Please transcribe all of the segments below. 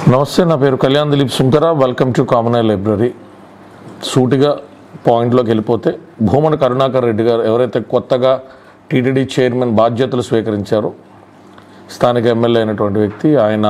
నమస్తే నా పేరు Kalyan Dileep Sunkara welcome to common library సూటిగా పాయింట్లోకి వెళ్ళిపోతే భూమన కరుణాకర్ రెడ్డి గారు ఎవరైతే కొత్తగా టీటీడీ చైర్మన్ బాధ్యతలు స్వీకరించారో స్థానిక ఎమ్మెల్యే అయినటువంటి వ్యక్తి ఆయన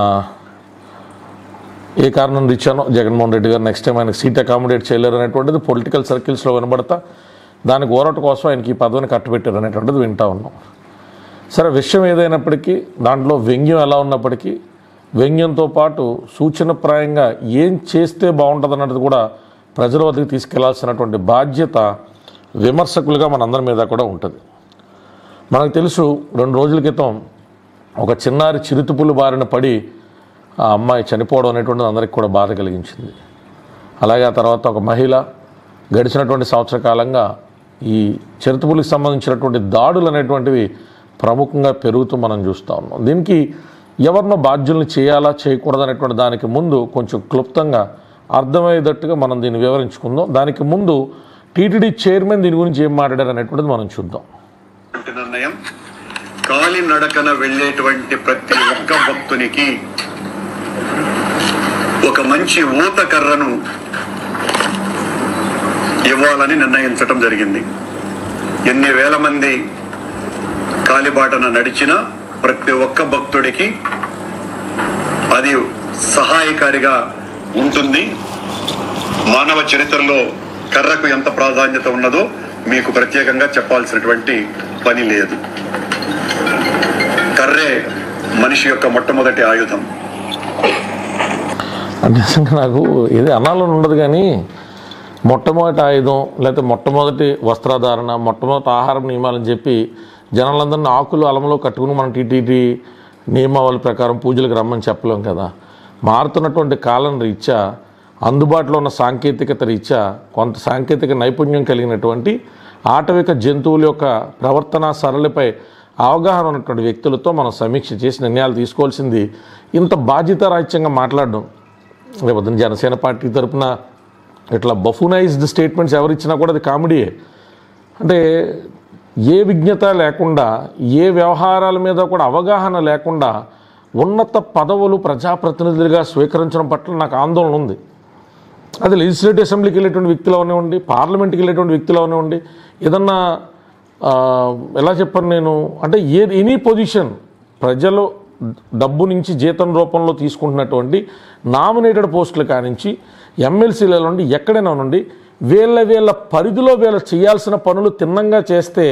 ఏ కారణం ఇచ్చానో జగన్మోహన్ రెడ్డి గారు నెక్స్ట్ టైం ఆయనకు సీట్ అకామిడేట్ చేయలేరు అనేటువంటిది పొలిటికల్ సర్కిల్స్లో వినబడతా దానికి ఓరట కోసం ఆయనకి ఈ పదవిని కట్టబెట్టారు అనేటువంటిది వింటా ఉన్నాం సరే విషయం ఏదైనప్పటికీ దాంట్లో వ్యంగ్యం ఎలా ఉన్నప్పటికీ వ్యంగ్యంతో పాటు సూచనప్రాయంగా ఏం చేస్తే బాగుంటుంది అన్నది కూడా ప్రజల వద్దకు తీసుకెళ్లాల్సినటువంటి బాధ్యత విమర్శకులుగా మనందరి మీద కూడా ఉంటుంది మనకు తెలుసు రెండు రోజుల క్రితం ఒక చిన్నారి చిరుతుపులు బారిన పడి ఆ అమ్మాయి చనిపోవడం అనేటువంటిది అందరికీ కూడా బాధ కలిగించింది అలాగే ఆ తర్వాత ఒక మహిళ గడిచినటువంటి సంవత్సర కాలంగా ఈ చిరుతపులకు సంబంధించినటువంటి దాడులు అనేటువంటివి ప్రముఖంగా పెరుగుతూ మనం చూస్తూ ఉన్నాం దీనికి ఎవరినో బాధ్యుల్ని చేయాలా చేయకూడదు అనేటువంటి దానికి ముందు కొంచెం క్లుప్తంగా అర్థమయ్యేటట్టుగా మనం దీన్ని వివరించుకుందాం దానికి ముందు టీటీడీ చైర్మన్ దీని గురించి ఏం మాట్లాడారు అనేటువంటిది మనం చూద్దాం అటువంటి నిర్ణయం కాలి నడకన వెళ్ళేటువంటి ప్రతి ఒక్క భక్తునికి ఒక మంచి ఊత కర్రను ఇవ్వాలని నిర్ణయించటం జరిగింది ఎన్ని వేల మంది కాలిబాటన నడిచిన ప్రతి ఒక్క భక్తుడికి అది సహాయకారిగా ఉంటుంది మానవ చరిత్రలో కర్రకు ఎంత ప్రాధాన్యత ఉన్నదో మీకు ప్రత్యేకంగా చెప్పాల్సినటువంటి పని లేదు కర్రే మనిషి యొక్క మొట్టమొదటి ఆయుధం అంటే నిజంగా నాకు ఇది అనాలని ఉండదు కానీ మొట్టమొదటి ఆయుధం లేకపోతే మొట్టమొదటి వస్త్రధారణ మొట్టమొదటి ఆహారం నియమాలని చెప్పి జనాలందరినీ ఆకులు అలంలో కట్టుకుని మనం టీటీడీ నియమావళి ప్రకారం పూజలకు రమ్మని చెప్పలేం కదా మారుతున్నటువంటి కాలం రీత్యా అందుబాటులో ఉన్న సాంకేతికత రీత్యా కొంత సాంకేతిక నైపుణ్యం కలిగినటువంటి ఆటవిక జంతువుల యొక్క ప్రవర్తన సరళిపై అవగాహన ఉన్నటువంటి వ్యక్తులతో మనం సమీక్ష చేసి నిర్ణయాలు తీసుకోవాల్సింది ఇంత బాధ్యతారాహిత్యంగా మాట్లాడడం రేపు జనసేన పార్టీ తరపున ఇట్లా బఫునైజ్డ్ స్టేట్మెంట్స్ ఎవరిచ్చినా కూడా అది కామెడీయే అంటే ఏ విజ్ఞత లేకుండా ఏ వ్యవహారాల మీద కూడా అవగాహన లేకుండా ఉన్నత పదవులు ప్రజాప్రతినిధులుగా స్వీకరించడం పట్ల నాకు ఆందోళన ఉంది అది లెజిస్లేటివ్ అసెంబ్లీకి వెళ్ళేటువంటి వ్యక్తులు అవనివ్వండి పార్లమెంట్కి వెళ్ళేటువంటి వ్యక్తులు అవనివ్వండి ఏదన్నా ఆ, ఎలా చెప్పాను నేను అంటే ఏ ఎనీ పొజిషన్ ప్రజలు డబ్బు నుంచి జీతం రూపంలో తీసుకుంటున్నటువంటి నామినేటెడ్ పోస్టులు కానించి ఎమ్మెల్సీల నుండి ఎక్కడైనా ఉండండి వీళ్ళ వీళ్ళ పరిధిలో వీళ్ళ చేయాల్సిన పనులు తిన్నంగా చేస్తే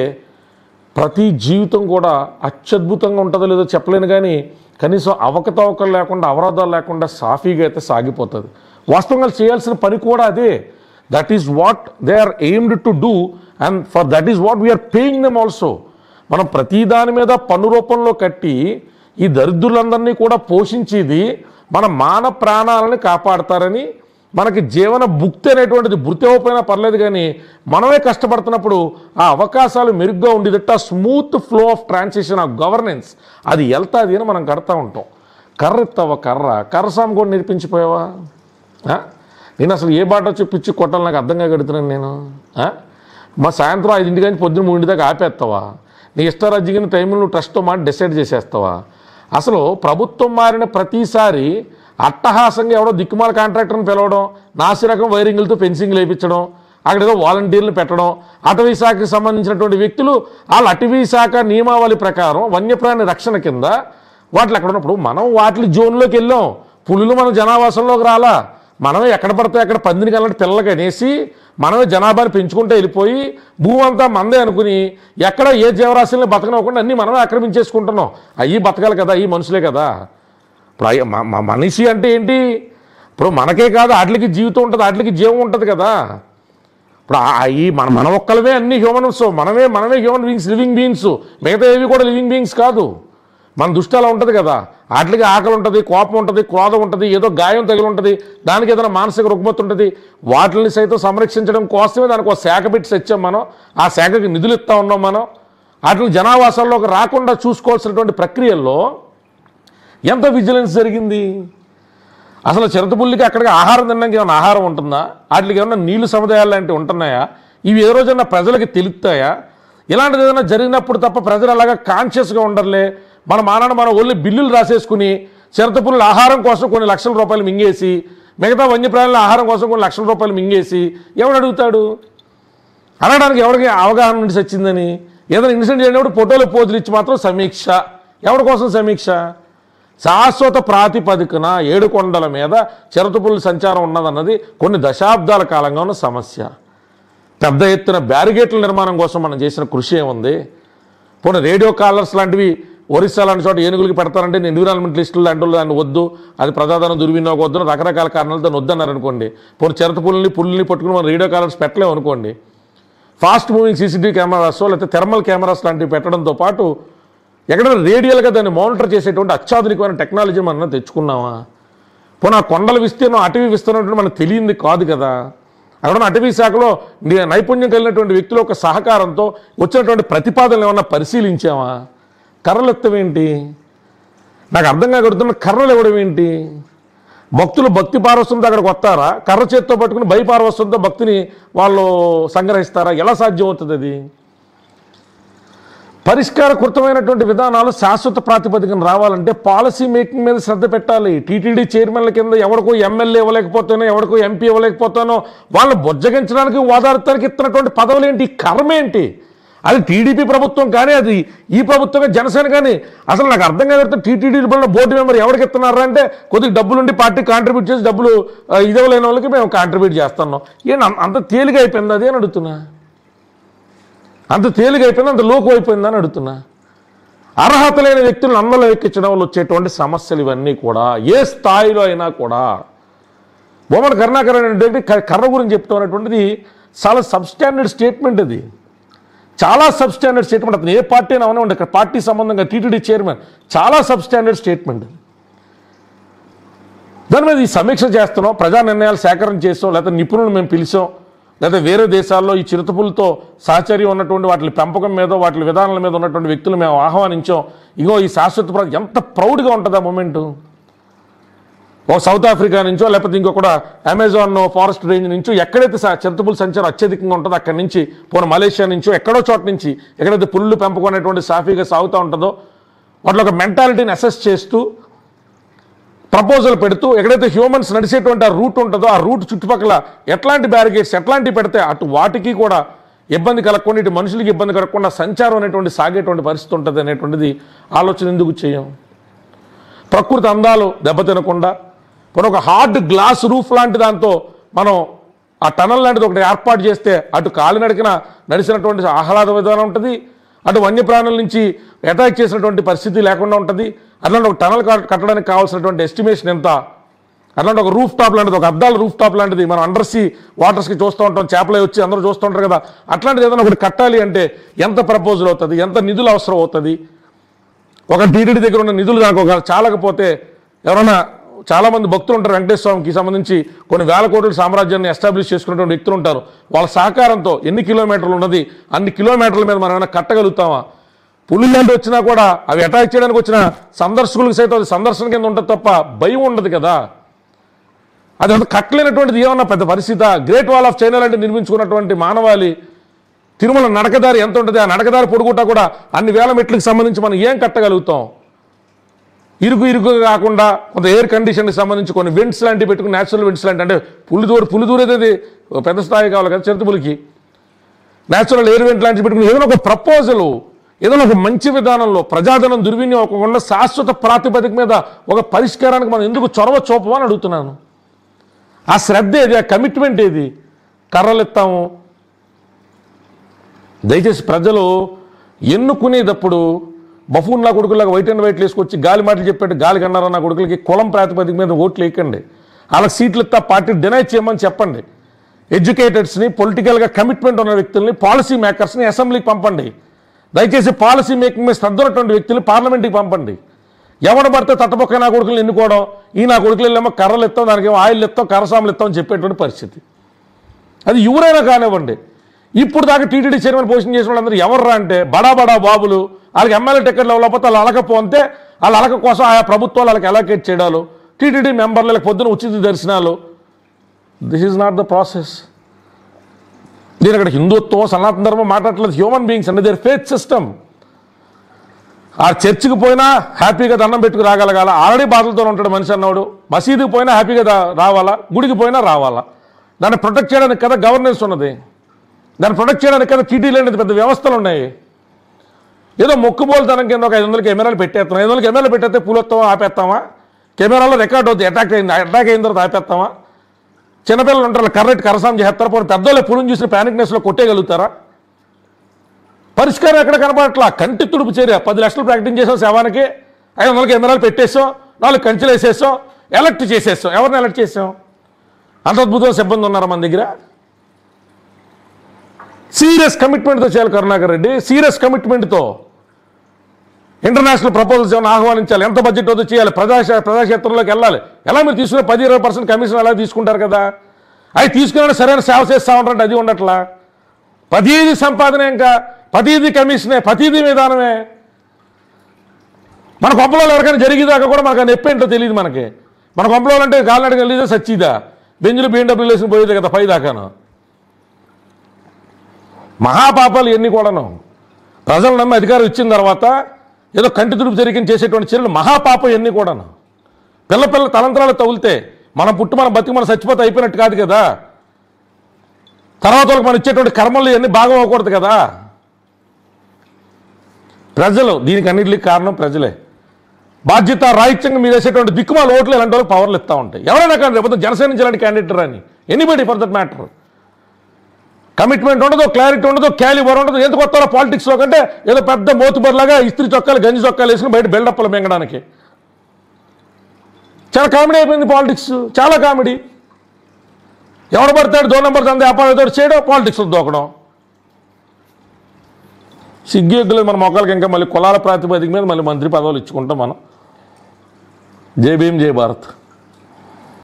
ప్రతి జీవితం కూడా అత్యద్భుతంగా ఉంటుందో లేదో చెప్పలేను కానీ కనీసం అవకతవకలు లేకుండా అవరోధాలు లేకుండా సాఫీగా అయితే సాగిపోతుంది వాస్తవంగా చేయాల్సిన పని కూడా అదే that is what they are aimed to do and for that is what we are paying them also మనం ప్రతి దాని మీద పన్ను రూపంలో కట్టి ఈ దరిద్రులందరినీ కూడా పోషించేది మన మాన ప్రాణాలని కాపాడతారని మనకి జీవన భుక్తి అనేటువంటిది భృతి అవ్వకపోయినా పర్లేదు కానీ మనమే కష్టపడుతున్నప్పుడు ఆ అవకాశాలు మెరుగ్గా ఉండేదట్టు ఆ smooth flow of transition of governance అది వెళ్తాది అని మనం కడతా ఉంటాం కర్ర ఎత్తావా కర్ర కర్ర సాము కూడా నేర్పించిపోయావా ఆ? నేను అసలు ఏ బాటో చెప్పించి కొట్టాలి నాకు అర్థంగా కడుతున్నాను నేను ఆ? మా సాయంత్రం ఐదింటి కానీ పొద్దున్న మూడింటి దాకా ఆపేస్తావా నీ ఇష్టారాజ్యం టైంలో నువ్వు ట్రస్ట్తో మాట డిసైడ్ చేసేస్తావా అసలు ప్రభుత్వం మారిన ప్రతిసారి అట్టహాసంగా ఎవడో దిక్కుమాల కాంట్రాక్టర్ని పిలవడం నాసి రకం వైరింగ్లతో ఫెన్సింగ్ లేపించడం అక్కడ ఏదో వాలంటీర్లు పెట్టడం అటవీ శాఖకి సంబంధించినటువంటి వ్యక్తులు వాళ్ళ అటవీ శాఖ నియమావళి ప్రకారం వన్యప్రాణి రక్షణ కింద వాటిలో ఎక్కడ ఉన్నప్పుడు మనం వాటి జోన్లోకి వెళ్ళాం పులులు మన జనావాసంలోకి రాలా మనమే ఎక్కడ పడితే అక్కడ పందిని కల్లటి పిల్లలకి అనేసి మనమే జనాభాని పెంచుకుంటూ వెళ్ళిపోయి భూమి అంతా మందే అనుకుని ఎక్కడ ఏ జీవరాశుల్ని బతకనివ్వకుండా అన్నీ మనమే ఆక్రమించేసుకుంటున్నాం అయ్యి బతకాలి కదా అయ్యి మనుషులే కదా ఇప్పుడు అయ్య- మ- మ- మనిషి అంటే ఏంటి ఇప్పుడు మనకే కాదు వాటికి జీవితం ఉంటుంది వాటికి జీవం ఉంటుంది కదా ఇప్పుడు ఆ- ఈ మన మన ఒక్కలమే అన్ని హ్యూమన్స్ మనమే మనమే హ్యూమన్ బీయింగ్స్ లివింగ్ బీయింగ్స్ మిగతా ఏవి కూడా లివింగ్ బీయింగ్స్ కాదు మన దృష్టి అలా ఉంటుంది కదా వాటికి ఆకలి ఉంటుంది కోపం ఉంటుంది క్రోధం ఉంటుంది ఏదో గాయం తగిలి ఉంటుంది దానికి ఏదైనా మానసిక రుగ్మత ఉంటుంది వాటిని సైతం సంరక్షించడం కోసమే దానికి ఒక శాఖ పెట్టి తెచ్చాం మనం ఆ శాఖకి నిధులు ఇస్తా ఉన్నాం మనం వాటిని జనావాసాల్లోకి రాకుండా చూసుకోవాల్సినటువంటి ప్రక్రియల్లో ఎంత విజిలెన్స్ జరిగింది అసలు చిరతపుల్లికి అక్కడికి ఆహారం తినడానికి ఏమైనా ఆహారం ఉంటుందా వాటికి ఏమైనా నీళ్లు సముదాయాలు లాంటివి ఉంటున్నాయా ఇవి ఏ రోజైనా ప్రజలకి తెలుస్తాయా ఇలాంటిది ఏదైనా జరిగినప్పుడు తప్ప ప్రజలు అలాగా కాన్షియస్గా ఉండరులే మన మానాన్ని మన ఓన్లీ బిల్లులు రాసేసుకుని చిరతపుల్లు ఆహారం కోసం కొన్ని లక్షల రూపాయలు మింగేసి మిగతా వన్యప్రాణుల ఆహారం కోసం కొన్ని లక్షల రూపాయలు మింగేసి ఎవడు అడుగుతాడు అనడానికి ఎవరికి అవగాహన నుండి వచ్చిందని ఏదైనా ఇన్సిడెంట్ చేయనప్పుడు ఫోటోలు పోజులు ఇచ్చి మాత్రం సమీక్ష ఎవరి కోసం సమీక్ష శాశ్వత ప్రాతిపదికన ఏడుకొండల మీద చిరతపుల్లి సంచారం ఉన్నదన్నది కొన్ని దశాబ్దాల కాలంగా ఉన్న సమస్య పెద్ద ఎత్తున బ్యారిగేట్ల నిర్మాణం కోసం మనం చేసిన కృషి ఏముంది పోనీ రేడియో కాలర్స్ లాంటివి ఒరిస్సా లాంటి చోట ఏనుగులకి పెడతారంటే నేను ఎన్విరాన్మెంట్ లిస్టులు లాంటి వాళ్ళు దాన్ని వద్దు అది ప్రజాధనం దుర్వినియోగం వద్దు అని రకరకాల కారణాలతో దాన్ని వద్దన్నారు అనుకోండి పోనీ చిరత పుల్లని పుల్లని పట్టుకుని మనం రేడియో కాలర్స్ పెట్టలేము అనుకోండి ఫాస్ట్ మూవింగ్ సీసీటీవీ కెమెరాస్ లేకపోతే థెర్మల్ కెమెరాస్ లాంటివి పెట్టడంతో పాటు ఎక్కడైనా రేడియల్గా దాన్ని మానిటర్ చేసేటువంటి అత్యాధునికమైన టెక్నాలజీ మనం తెచ్చుకున్నామా పోనీ ఆ కొండల విస్తీర్ణం అటవీ విస్తీర్ణం మనకు తెలియంది కాదు కదా అక్కడ ఉన్న అటవీ శాఖలో ని- నైపుణ్యం కలిగినటువంటి వ్యక్తుల యొక్క సహకారంతో వచ్చినటువంటి ప్రతిపాదనలు ఏమన్నా పరిశీలించామా కర్రలు ఎత్తవేంటి నాకు అర్థం కాగడుతున్న కర్రలు ఇవ్వడం ఏంటి భక్తులు భక్తి పారవస్యంతో అక్కడికి వస్తారా కర్ర చేత్తో పట్టుకుని భయ పారవస్యంతో భక్తిని వాళ్ళు సంగ్రహిస్తారా ఎలా సాధ్యం అవుతుంది అది పరిష్కారకృతమైనటువంటి విధానాలు శాశ్వత ప్రాతిపదికన రావాలంటే పాలసీ మేకింగ్ మీద శ్రద్ధ పెట్టాలి టీటీడీ చైర్మన్ల కింద ఎవరికో ఎమ్మెల్యే ఇవ్వలేకపోతానో ఎవరికో ఎంపీ ఇవ్వలేకపోతానో వాళ్ళని బొజ్జగించడానికి ఓదార్తానికి ఇస్తున్నటువంటి పదవులు ఏంటి కర్మ ఏంటి అది టీడీపీ ప్రభుత్వం కానీ అది ఈ ప్రభుత్వమే జనసేన కానీ అసలు నాకు అర్థం కాదు టీటీడీ బోర్డు మెంబర్ ఎవరికి ఇస్తున్నారా అంటే కొద్దిగా డబ్బులుండి పార్టీ కాంట్రిబ్యూట్ చేసి డబ్బులు ఆ, ఇవ్వలేని వాళ్ళకి మేము కాంట్రిబ్యూట్ చేస్తున్నాం ఏంటి అంత- అంత తేలిక అయిపోయింది అది అని అడుగుతున్నా అంత తేలిక అయిపోయింది అంత లోకు అయిపోయింది అని అడుగుతున్నా అర్హత లేని వ్యక్తులను అన్నలో ఎక్కించడం వల్ల వచ్చేటువంటి సమస్యలు ఇవన్నీ కూడా ఏ స్థాయిలో అయినా కూడా బొమ్మల కరుణాకర్ అనేటువంటి క- కర్ర గురించి చెప్తాం అనేటువంటిది చాలా సబ్స్టాండర్డ్ స్టేట్మెంట్ అది చాలా సబ్స్టాండర్డ్ స్టేట్మెంట్ అతను ఏ పార్టీ అయినా అవనివ్వండి ఇక్కడ పార్టీ సంబంధంగా టీటీడీ చైర్మన్ చాలా సబ్స్టాండర్డ్ స్టేట్మెంట్ దాని మీద ఈ సమీక్ష చేస్తున్నాం ప్రజా నిర్ణయాలు సేకరణ చేసాం లేకపోతే నిపుణులు మేము పిలిచాం లేదా వేరే దేశాల్లో ఈ చిరుతపులతో సహచర్యం ఉన్నటువంటి వాటి పెంపకం మీద వాటి విధానాల మీద ఉన్నటువంటి వ్యక్తులు మేము ఆహ్వానించాం ఇగో ఈ శాశ్వత ప్ర- ఎంత ప్రౌడ్గా ఉంటుంది ఆ మూమెంటు ఓ సౌత్ ఆఫ్రికా నుంచో లేకపోతే ఇంకొకటి అమెజాన్ ఫారెస్ట్ రేంజ్ నుంచో ఎక్కడైతే స- చిరుతపుల సంచారం అత్యధికంగా ఉంటుందో అక్కడి నుంచి పోనీ మలేషియా నుంచో ఎక్కడో చోట నుంచి ఎక్కడైతే పుల్లు పెంపకం అనేటువంటి సాఫీగా సాగుతూ ఉంటుందో వాటిలో ఒక మెంటాలిటీని అసెస్ చేస్తూ ప్రపోజల్ పెడుతూ ఎక్కడైతే హ్యూమన్స్ నడిచేటువంటి ఆ రూట్ ఉంటుందో ఆ రూట్ చుట్టుపక్కల ఎట్లాంటి బ్యారిగేట్స్ ఎట్లాంటివి పెడితే అటు వాటికి కూడా ఇబ్బంది కలగకుండా ఇటు మనుషులకి ఇబ్బంది కలగకుండా సంచారం అనేటువంటి సాగేటువంటి పరిస్థితి ఉంటుంది అనేటువంటిది ఆలోచన ఎందుకు చేయం ప్రకృతి అందాలు దెబ్బతినకుండా మనం ఒక హార్డ్ గ్లాస్ రూఫ్ లాంటి దాంతో మనం ఆ టనల్ లాంటిది ఒకటి ఏర్పాటు చేస్తే అటు కాలినడకన నడిచినటువంటి ఆహ్లాద విధానం ఉంటుంది అటు వన్యప్రాణుల నుంచి అటాక్ చేసినటువంటి పరిస్థితి లేకుండా ఉంటుంది అట్లాంటి ఒక టనల్ కట్- కట్టడానికి కావాల్సినటువంటి ఎస్టిమేషన్ ఎంత అట్లాంటి ఒక రూఫ్ టాప్ లాంటిది ఒక అద్దాల రూఫ్ టాప్ లాంటిది మనం అండర్ సీ వాటర్స్కి చూస్తూ ఉంటాం చేపలే వచ్చి అందరూ చూస్తూ ఉంటారు కదా అట్లాంటిది ఏదైనా ఒకటి కట్టాలి అంటే ఎంత ప్రపోజల్ అవుతుంది ఎంత నిధులు అవసరం అవుతుంది ఒక టీటీడీ దగ్గర ఉన్న నిధులు దానికి ఒక చాలకపోతే ఎవరైనా చాలా మంది భక్తులు ఉంటారు వెంకటేశ్వర స్వామికి సంబంధించి కొన్ని వేల కోట్ల సామ్రాజ్యాన్ని ఎస్టాబ్లిష్ చేసుకున్నటువంటి వ్యక్తులు ఉంటారు వాళ్ళ సహకారంతో ఎన్ని కిలోమీటర్లు ఉన్నది అన్ని కిలోమీటర్ల మీద మనం ఏమైనా కట్టగలుగుతామా పులి లాంటి వచ్చినా కూడా అవి అటాక్ చేయడానికి వచ్చిన సందర్శకులకు సైతం అది సందర్శన కింద ఉంటుంది తప్ప భయం ఉండదు కదా అది అంత కట్టలేనటువంటిది ఏమన్నా పెద్ద పరిస్థితి గ్రేట్ వాల్ ఆఫ్ చైనా లాంటి నిర్మించుకున్నటువంటి మానవాళి తిరుమల నడకదారి ఎంత ఉంటుంది ఆ నడకదారి పొడుగుట కూడా అన్ని వేల మెట్లకు సంబంధించి మనం ఏం కట్టగలుగుతాం ఇరుకు ఇరుకు కాకుండా కొంత ఎయిర్ కండిషన్కి సంబంధించి కొన్ని విండ్స్ లాంటివి పెట్టుకుని న్యాచురల్ విండ్స్ లాంటి అంటే పులిదూరు పులిదూరు అనేది ఒక పెద్ద స్థాయి కావాలి కదా చిరుతపులికి న్యాచురల్ ఎయిర్ వెంట్ లాంటివి పెట్టుకుని ఏదైనా ఒక ప్రపోజల్ ఏదైనా ఒక మంచి విధానంలో ప్రజాధనం దుర్వినియోగకుండా శాశ్వత ప్రాతిపదిక మీద ఒక పరిష్కారానికి మనం ఎందుకు చొరవ చూపమని అడుగుతున్నాను ఆ శ్రద్ధ ఏది ఆ కమిట్మెంట్ ఏది కర్రలు ఎత్తాము దయచేసి ప్రజలు ఎన్నుకునేటప్పుడు బఫూన్ నా కొడుకులాగా వైట్ అండ్ వైట్లు వేసుకొచ్చి గాలి మాటలు చెప్పాడు గాలి కన్నారా నా కొడుకులకి కులం ప్రాతిపదిక మీద ఓట్లు వేయకండి వాళ్ళకి సీట్లు ఇస్తా పార్టీ డినై చేయమని చెప్పండి ఎడ్యుకేటెడ్స్ని పొలిటికల్గా కమిట్మెంట్ ఉన్న వ్యక్తుల్ని పాలసీ మేకర్స్ని అసెంబ్లీకి పంపండి దయచేసి పాలసీ మేకింగ్ మీద శ్రద్ధ ఉన్నటువంటి వ్యక్తులు పార్లమెంట్కి పంపండి ఎవడు పడితే తట్టపొక్క నా కొడుకులు ఎన్నుకోవడం ఈ నా కొడుకులు ఏమో కర్రలు ఇస్తాం దానికి ఏమో ఆయిల్ ఇస్తాం కర్రసాములు ఇస్తాం అని చెప్పేటువంటి పరిస్థితి అది ఎవరైనా కానివ్వండి ఇప్పుడు దాకా టీటీడీ చైర్మన్ పోషన్ చేసిన వాళ్ళందరూ ఎవర్రా అంటే బడా బడా బాబులు వాళ్ళకి ఎమ్మెల్యే టికెట్లు ఇవ్వలేకపోతే వాళ్ళు అలకపోతే వాళ్ళ అలక కోసం ఆయా ప్రభుత్వాలు వాళ్ళకి అలొకేట్ చేయడాలు టీటీడీ మెంబర్లకు పొద్దున ఉచిత దర్శనాలు this is not the process నేను ఇక్కడ హిందుత్వం సనాతన ధర్మం మాట్లాడట్లేదు హ్యూమన్ బీయింగ్స్ అండి దేర్ ఫేత్ సిస్టమ్ ఆ చర్చికి పోయినా హ్యాపీగా దండం పెట్టుకు రాగలగాల ఆల్రెడీ బాధలతో ఉంటాడు మనిషి అన్నవాడు మసీదుకి పోయినా హ్యాపీగా దా- రావాలా గుడికి పోయినా రావాలా దాన్ని ప్రొటెక్ట్ చేయడానికి కదా గవర్నెన్స్ ఉన్నది దాన్ని ప్రొటెక్ట్ చేయడానికి కదా టీటీలు అనేది పెద్ద వ్యవస్థలు ఉన్నాయి ఏదో మొక్కుబోలుతనం కింద ఒక ఐదు వందల కెమెరాలు పెట్టేస్తాం ఐదు వందల కెమెరాలు పెట్టేస్తే పూలొత్తామా ఆపేస్తామా కెమెరాలో రికార్డ్ అవుతుంది అటాక్ అయింది అటాక్ అయిన తర్వాత ఆపేస్తామా చిన్నపిల్లలు ఉంటారు కర్రెట్ కరసాం చేస్తారు పోనీ పెద్దోళ్ళే పులుని చూసిన ప్యానిక్నెస్లో కొట్టేయగలుగుతారా పరిష్కారం ఎక్కడ కనపడట్లా కంటి తుడుపు చర్య పది లక్షలు ప్రకటన చేసాం శవానికి ఐదు వందల కెమెరాలు పెట్టేసాం నాలుగు కంచెలు వేసేసాం ఎలక్ట్ చేసేసాం ఎవరిని ఎలక్ట్ చేసాం అంత అద్భుతమైన సిబ్బంది ఉన్నారా మన దగ్గర సీరియస్ కమిట్మెంట్తో చేయాలి కరుణాకర్ రెడ్డి సీరియస్ కమిట్మెంట్తో ఇంటర్నేషనల్ ప్రపోజల్స్ ఏమైనా ఆహ్వానించాలి ఎంత బడ్జెట్ అవుతుందో చేయాలి ప్రజా ప్రజాక్షేత్రంలోకి వెళ్ళాలి ఎలా మీరు తీసుకునే పది ఇరవై పర్సెంట్ కమిషన్ ఎలా తీసుకుంటారు కదా అవి తీసుకునే సరైన సేవ చేస్తా ఉంటారంటే అది ఉండట్లా పదీది సంపాదన ఇంకా పదీది కమిషనే పతీది విధానమే మన కొంపలో ఎవరికైనా జరిగేదాకా కూడా మనకు ఆ నొప్పి ఏంటో తెలియదు మనకి మన కొంపలో అంటే కాలినడక వెళ్ళేదే సచ్చిదా బెంజులు బిఎండబ్ల్యూ వేసుకుని పోయేది కదా పై దాకాను మహాపాపాలు ఎన్ని కూడాను ప్రజలు నమ్మి అధికారం ఇచ్చిన తర్వాత ఏదో కంటి తుడుపు జరిగిన చేసేటువంటి చర్యలు మహాపాపం ఎన్ని కూడాను పిల్ల పిల్ల తలంతరాలు తగులితే మనం పుట్టి మనం బతికి మనం చచ్చిపోతే అయిపోయినట్టు కాదు కదా తర్వాత వాళ్ళకి మనం ఇచ్చేటువంటి కర్మలు ఇవన్నీ భాగం అవ్వకూడదు కదా ప్రజలు దీనికి అన్నిటికి కారణం ప్రజలే బాధ్యత రాహిత్యంగా మీరు వేసేటువంటి దిక్కుమాల ఓట్లు ఇలాంటి వాళ్ళకి పవర్లు ఇస్తూ ఉంటాయి ఎవరైనా కానీ రేపు జనసేన నుంచి ఇలాంటి క్యాండిడేట్ రాని anybody for that matter commitment ఉండదు క్లారిటీ ఉండదు క్యాలిబర్ ఉండదు ఎందుకు వస్తారో పాలిటిక్స్లో కంటే ఏదో పెద్ద మోతుబర్లాగా ఇస్త్రీ చొక్కాలు గంజి చొక్కాలు వేసుకుని బయట బిల్డప్లు మింగడానికి చాలా కామెడీ అయిపోయింది పాలిటిక్స్ చాలా కామెడీ ఎవడు పడతాడు దో నెంబర్ తంది వ్యాపారం చేయడం పాలిటిక్స్లో దూకడం సిగ్గులు మన మొక్కలకి ఇంకా మళ్ళీ కులాల ప్రాతిపదిక మీద మళ్ళీ మంత్రి పదవులు ఇచ్చుకుంటాం మనం జై భీమ్ జై భారత్